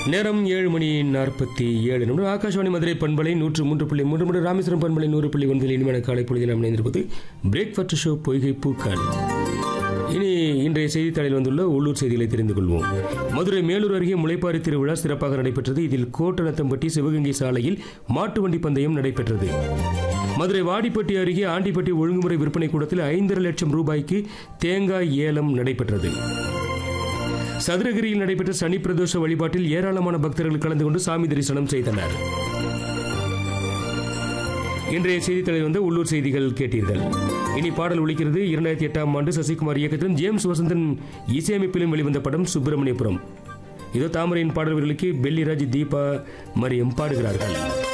நேரம் ஏழு மணி நாற்பத்தி ஏழு நிமிடம் ஆகாஷவாணி மதுரை பண்பலை நூற்று மூன்று புள்ளி மூன்று மணி ராமேஸ்வரம் பண்பலை நூறு புள்ளி ஒன்பதில் இனிமையான காலை பொழுதில் நாம் இணைந்திருப்பது பிரேக்ஃபாஸ்ட் ஷோ பொய்கை பூக்கள் இனி இன்றைய செய்தித்தாளில் வந்துள்ள உள்ளூர் செய்திகளை தெரிந்து கொள்வோம் மதுரை மேலூர் அருகே முளைப்பாரி திருவிழா சிறப்பாக நடைபெற்றது இதில் கோட்டநத்தம்பட்டி சிவகங்கை சாலையில் மாட்டு வண்டி பந்தயம் நடைபெற்றது மதுரை வாடிப்பட்டி அருகே ஆண்டிப்பட்டி ஒழுங்குமுறை விற்பனை கூடத்தில் ஐந்தரை லட்சம் ரூபாய்க்கு தேங்காய் ஏலம் நடைபெற்றது சதுரகிரியில் நடைபெற்ற சனி பிரதோஷ வழிபாட்டில் ஏராளமான பக்தர்கள் கலந்து கொண்டு சாமி தரிசனம் செய்தனர் இன்றைய செய்தித்தலையில் வந்த உள்ளூர் செய்திகள் கேட்டீர்கள் இனி பாடல் ஒலிக்கிறது இரண்டாயிரத்தி எட்டாம் ஆண்டு சசிகுமார் இயக்கத்திலும் ஜேம்ஸ் வசந்தன் இசையமைப்பிலும் வெளிவந்த படம் சுப்பிரமணியபுரம் இதோ தாமரையின் பாடல்களுக்கு பெல்லிராஜ் தீபா மரியம் பாடுகிறார்கள்